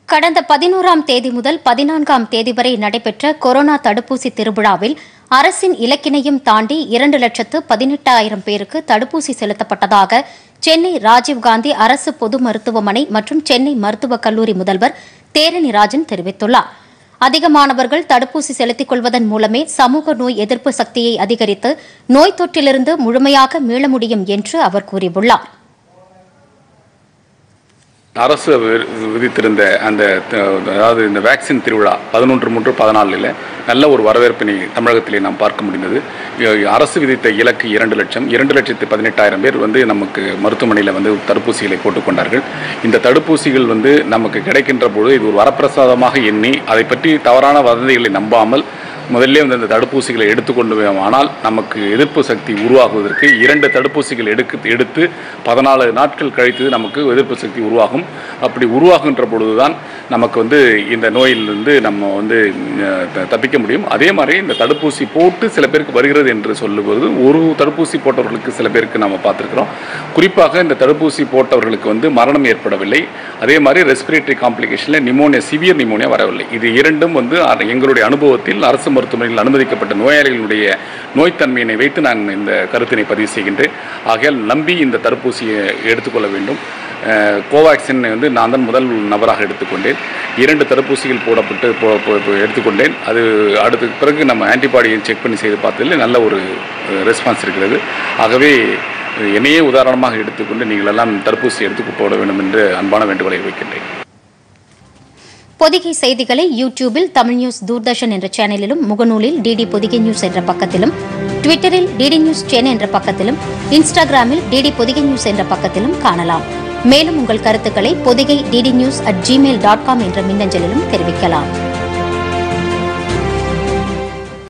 கடந்த பதினோராம் தேதி முதல் பதினான்காம் தேதி வரை நடைபெற்ற கொரோனா தடுப்பூசி திருவிழாவில் அரசின் இலக்கினையும் தாண்டி இரண்டு லட்சத்து பதினெட்டாயிரம் பேருக்கு தடுப்பூசி செலுத்தப்பட்டதாக சென்னை ராஜீவ்காந்தி அரசு பொது மருத்துவமனை மற்றும் சென்னை மருத்துவக் கல்லூரி முதல்வர் தேரணி ராஜன் தெரிவித்துள்ளார் அதிகமானவர்கள் தடுப்பூசி செலுத்திக் கொள்வதன் மூலமே சமூக நோய் எதிர்ப்பு சக்தியை அதிகரித்து நோய் தொற்றிலிருந்து முழுமையாக மீள முடியும் என்று அவர் கூறியுள்ளார் அரசு வி- விதித்திருந்த அந்த த- அதாவது இந்த வேக்சின் திருவிழா பதினொன்று மூன்று பதினாலில் நல்ல ஒரு வரவேற்பினை தமிழகத்திலே நாம் பார்க்க முடிந்தது இ- அரசு விதித்த இலக்கு இரண்டு லட்சம் இரண்டு லட்சத்து பதினெட்டாயிரம் பேர் வந்து நமக்கு மருத்துவமனையில் வந்து தடுப்பூசிகளை போட்டுக்கொண்டார்கள் இந்த தடுப்பூசிகள் வந்து நமக்கு கிடைக்கின்ற பொழுது இது ஒரு வரப்பிரசாதமாக எண்ணி அதை பற்றி தவறான வதந்திகளை நம்பாமல் முதல்ல வந்து அந்த தடுப்பூசிகளை எடுத்துக்கொண்டு ஆனால் நமக்கு எதிர்ப்பு சக்தி உருவாகுவதற்கு இரண்டு தடுப்பூசிகள் எடுக்க எடுத்து பதினாலு நாட்கள் கழித்து நமக்கு எதிர்ப்பு சக்தி உருவாகும் அப்படி உருவாகுன்ற பொழுதுதான் நமக்கு வந்து இந்த நோயிலிருந்து நம்ம வந்து அஹ், த- தப்பிக்க முடியும் அதே மாதிரி இந்த தடுப்பூசி போட்டு சில பேருக்கு வருகிறது என்று சொல்லுவது ஒரு தடுப்பூசி போட்டவர்களுக்கு சில பேருக்கு நம்ம பார்த்துருக்குறோம் குறிப்பாக இந்த தடுப்பூசி போட்டவர்களுக்கு வந்து மரணம் ஏற்படவில்லை அதே மாதிரி ரெஸ்பிரேட்டரி காம்ப்ளிகேஷனில் நிமோனியா சிவியர் நிமோனியா வரவில்லை இது இரண்டும் வந்து அ- எங்களுடைய அனுபவத்தில் அரசு மருத்துவமனையில் அனுமதிக்கப்பட்ட நோயாளிகளுடைய நோய்த்தன்மையினை வைத்து நான் இந்த கருத்தினை பதிவு செய்கின்றேன் ஆகையால் நம்பி இந்த தடுப்பூசியை எடுத்துக்கொள்ள வேண்டும் அஹ், கோவேக்சின் வந்து நான் தான் முதல் நபராக எடுத்துக்கொண்டேன் இரண்டு தடுப்பூசிகள் போடப்பட்டு போ- போ- போ- எடுத்துக்கொண்டேன் அது அடுத்த பிறகு நம்ம ஆன்டிபாடியை செக் பண்ணி செய்து பார்த்ததில் நல்ல ஒரு ரெஸ்பான்ஸ் இருக்கிறது ஆகவே என்னையே உதாரணமாக எடுத்துக்கொண்டு நீங்கள் எல்லாம் தடுப்பூசி எடுத்துக் போட வேண்டும் என்று அன்பான வேண்டுகோளை வைக்கின்றேன் பொதிகை செய்திகளை யூடியூபில் தமிழ் நியூஸ் தூர்தர்ஷன் என்ற சேனலிலும் முகநூலில் டிடி பொதிகை நியூஸ் என்ற பக்கத்திலும் ட்விட்டரில் டிடி நியூஸ் சென் என்ற பக்கத்திலும் இன்ஸ்டாகிராமில் டிடி பொதிகை நியூஸ் என்ற பக்கத்திலும் காணலாம் மேலும் உங்கள் கருத்துக்களை Podhigai DD news at Gmail dot com என்ற மின்னஞ்சலிலும் தெரிவிக்கலாம்